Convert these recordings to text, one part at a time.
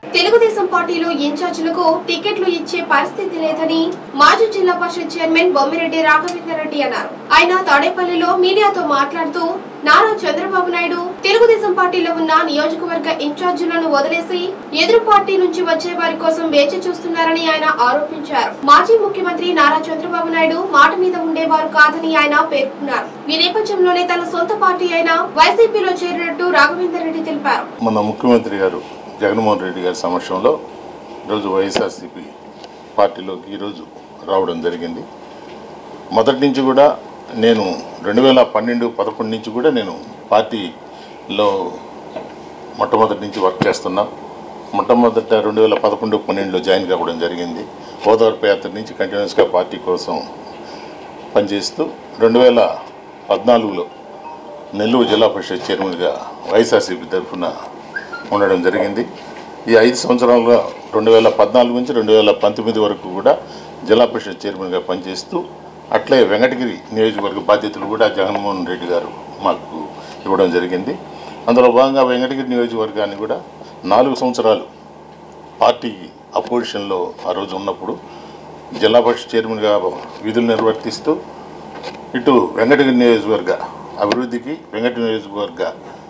తెలుగుదేశం పార్టీలో ఇన్ఛార్జీలకు టికెట్లు ఇచ్చే పరిస్థితి లేదని మాజీ జిల్లా పరిషత్ చైర్మన్ బొమ్మిరెడ్డి రాఘవేంద్రరెడ్డి అన్నారు ఆయన తాడేపల్లిలో మీడియాతో మాట్లాడుతూ నారా చంద్రబాబు నాయుడు తెలుగుదేశం పార్టీలో ఉన్న నియోజకవర్గ ఇన్ఛార్జీలను వదిలేసి ఎదురు పార్టీ నుంచి వచ్చే వారి కోసం వేచి చూస్తున్నారని ఆయన ఆరోపించారు మాజీ ముఖ్యమంత్రి నారా చంద్రబాబు నాయుడు మాట మీద ఉండేవారు కాదని ఆయన పేర్కొన్నారు ఈ నేపథ్యంలోనే తన సొంత పార్టీ అయిన వైసీపీలో చేరినట్టు రాఘవేంద్రరెడ్డి తెలిపారు మన ముఖ్యమంత్రి గారు జగన్మోహన్ రెడ్డి గారి సమక్షంలో ఈరోజు వైఎస్ఆర్సీపీ పార్టీలోకి ఈరోజు రావడం జరిగింది మొదటి నుంచి కూడా నేను రెండు వేల పన్నెండు పదకొండు నుంచి కూడా నేను పార్టీలో మొట్టమొదటి నుంచి వర్క్ చేస్తున్నా మొట్టమొదట రెండు వేల పదకొండు పన్నెండులో జాయిన్ కావడం జరిగింది ఓదార్పు యాత్ర నుంచి కంటిన్యూస్గా పార్టీ కోసం పనిచేస్తూ రెండు వేల పద్నాలుగులో నెల్లూరు జిల్లా పరిషత్ చైర్మన్గా వైఎస్ఆర్సీపీ తరఫున ఉండడం జరిగింది ఈ ఐదు సంవత్సరాలుగా రెండు వేల పద్నాలుగు నుంచి రెండు వేల పంతొమ్మిది వరకు కూడా జిల్లా పరిషత్ చైర్మన్గా పనిచేస్తూ అట్లే వెంకటగిరి నియోజకవర్గ బాధ్యతలు కూడా జగన్మోహన్ రెడ్డి గారు మాకు ఇవ్వడం జరిగింది అందులో భాగంగా వెంకటగిరి నియోజకవర్గాన్ని కూడా నాలుగు సంవత్సరాలు పార్టీ అపోజిషన్లో ఆ రోజు ఉన్నప్పుడు జిల్లా పరిషత్ చైర్మన్గా విధులు నిర్వర్తిస్తూ ఇటు వెంకటగిరి నియోజకవర్గ అభివృద్ధికి వెంకట నియోజకవర్గ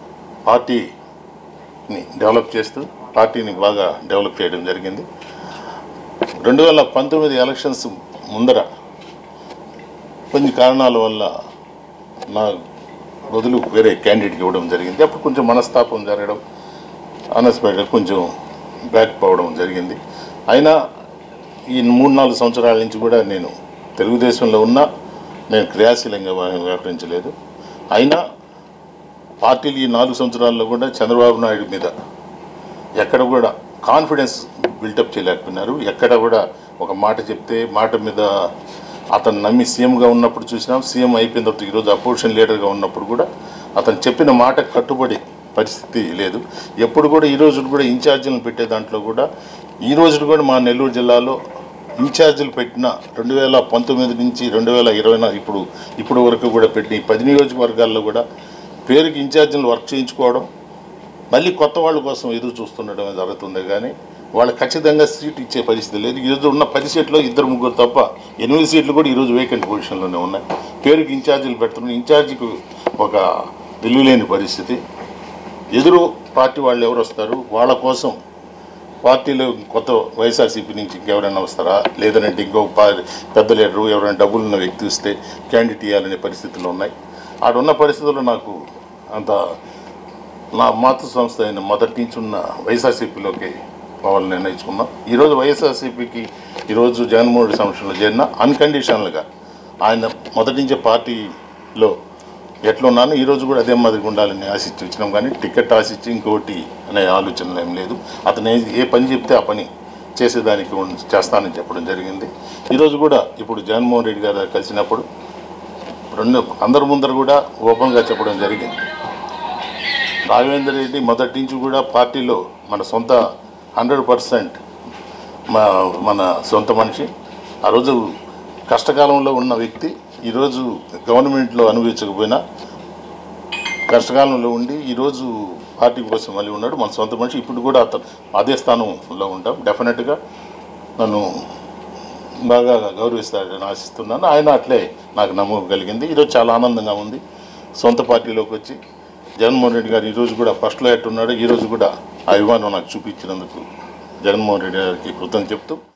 పార్టీని డెవలప్ చేస్తూ పార్టీని బాగా డెవలప్ చేయడం జరిగింది రెండు వేల పంతొమ్మిది ఎలక్షన్స్ ముందర కొన్ని కారణాల వల్ల నా బదులు వేరే క్యాండిడేట్కి ఇవ్వడం జరిగింది అప్పుడు కొంచెం మనస్తాపం జరగడం అన్ఎక్స్పెక్టెడ్ కొంచెం బ్యాక్ పోవడం జరిగింది అయినా ఈ మూడు నాలుగు సంవత్సరాల నుంచి కూడా నేను తెలుగుదేశంలో ఉన్నా నేను క్రియాశీలంగా వ్యవ- వ్యవహరించలేదు అయినా పార్టీలు ఈ నాలుగు సంవత్సరాల్లో కూడా చంద్రబాబు నాయుడు మీద ఎక్కడ కూడా కాన్ఫిడెన్స్ బిల్టప్ చేయలేకపోయినారు ఎక్కడ కూడా ఒక మాట చెప్తే మాట మీద అతను నమ్మి సీఎంగా ఉన్నప్పుడు చూసినాం సీఎం అయిపోయిన తర్వాత ఈరోజు అపోజిషన్ లీడర్గా ఉన్నప్పుడు కూడా అతను చెప్పిన మాట కట్టుబడి పరిస్థితి లేదు ఎప్పుడు కూడా ఈ రోజు కూడా ఇన్ఛార్జీలను పెట్టే దాంట్లో కూడా ఈ రోజు కూడా మా నెల్లూరు జిల్లాలో ఇన్ఛార్జీలు పెట్టిన రెండు వేల పంతొమ్మిది నుంచి రెండు వేల ఇరవై నా- ఇప్పుడు ఇప్పుడు వరకు కూడా పెట్టిన ఈ పది నియోజకవర్గాల్లో కూడా పేరుకి ఇన్ఛార్జీలు వర్క్ చేయించుకోవడం మళ్ళీ కొత్త వాళ్ళ కోసం ఎదురు చూస్తుండడం జరుగుతుంది కానీ వాళ్ళు ఖచ్చితంగా సీట్ ఇచ్చే పరిస్థితి లేదు ఈరోజు ఉన్న పది సీట్లో ఇద్దరు ముగ్గురు తప్ప ఎనిమిది సీట్లు కూడా ఈరోజు వేకెంట్ పొజిషన్లోనే ఉన్నాయి పేరుకి ఇన్ఛార్జీలు పెడుతున్నారు ఇన్ఛార్జికి ఒక విలువ లేని పరిస్థితి ఎదురు పార్టీ వాళ్ళు ఎవరు వస్తారు వాళ్ళ కోసం పార్టీలో కొత్త వైఎస్ఆర్సీపీ నుంచి ఇంకెవరైనా వస్తారా లేదంటే ఇంకో పా- పెద్ద లీడరు ఎవరైనా డబ్బులు ఉన్న వ్యక్తి వస్తే క్యాండిడేట్ ఇవ్వాలనే పరిస్థితులు ఉన్నాయి ఆడున్న పరిస్థితుల్లో నాకు అంత నా మాతృ సంస్థ అయిన మొదటి నుంచి ఉన్న వైఎస్ఆర్సీపీలోకి పోవాలని నిర్ణయించుకున్నాం ఈరోజు వైఎస్ఆర్సీపీకి ఈరోజు జగన్మోహన్ రెడ్డి సంవత్సరంలో చేరిన అన్కండిషనల్గా ఆయన మొదటి నుంచే పార్టీలో ఎట్లున్నాను ఈరోజు కూడా అదే మాదిరిగా ఉండాలని ఆశించి వచ్చినాం కానీ టికెట్ ఆశించి ఇంకోటి అనే ఆలోచనలు ఏం లేదు అతను ఏ- ఏ పని చెప్తే ఆ పని చేసేదానికి ఉన్- చేస్తానని చెప్పడం జరిగింది ఈరోజు కూడా ఇప్పుడు జగన్మోహన్ రెడ్డి గారు కలిసినప్పుడు రెండు అందరి ముందర కూడా ఓపెన్గా చెప్పడం జరిగింది రాఘవేందర్ రెడ్డి మొదటి నుంచి కూడా పార్టీలో మన సొంత హండ్రెడ్ పర్సెంట్ మన సొంత మనిషి ఆ రోజు కష్టకాలంలో ఉన్న వ్యక్తి ఈరోజు గవర్నమెంట్లో అనుభవించకపోయినా కష్టకాలంలో ఉండి ఈరోజు పార్టీ కోసం మళ్ళీ ఉన్నాడు మన సొంత మనిషి ఇప్పుడు కూడా అతను అదే స్థానంలో ఉంటాం డెఫినెట్గా నన్ను బాగా గౌరవిస్తాడని ఆశిస్తున్నాను ఆయన అట్లే నాకు నమ్మకం కలిగింది ఈరోజు చాలా ఆనందంగా ఉంది సొంత పార్టీలోకి వచ్చి జగన్మోహన్ రెడ్డి గారు ఈరోజు కూడా ఫస్ట్లో ఎట్టున్నాడు ఈరోజు కూడా ఆ అభిమానం నాకు చూపించినందుకు జగన్మోహన్ రెడ్డి గారికి కృతజ్ఞత చెప్తూ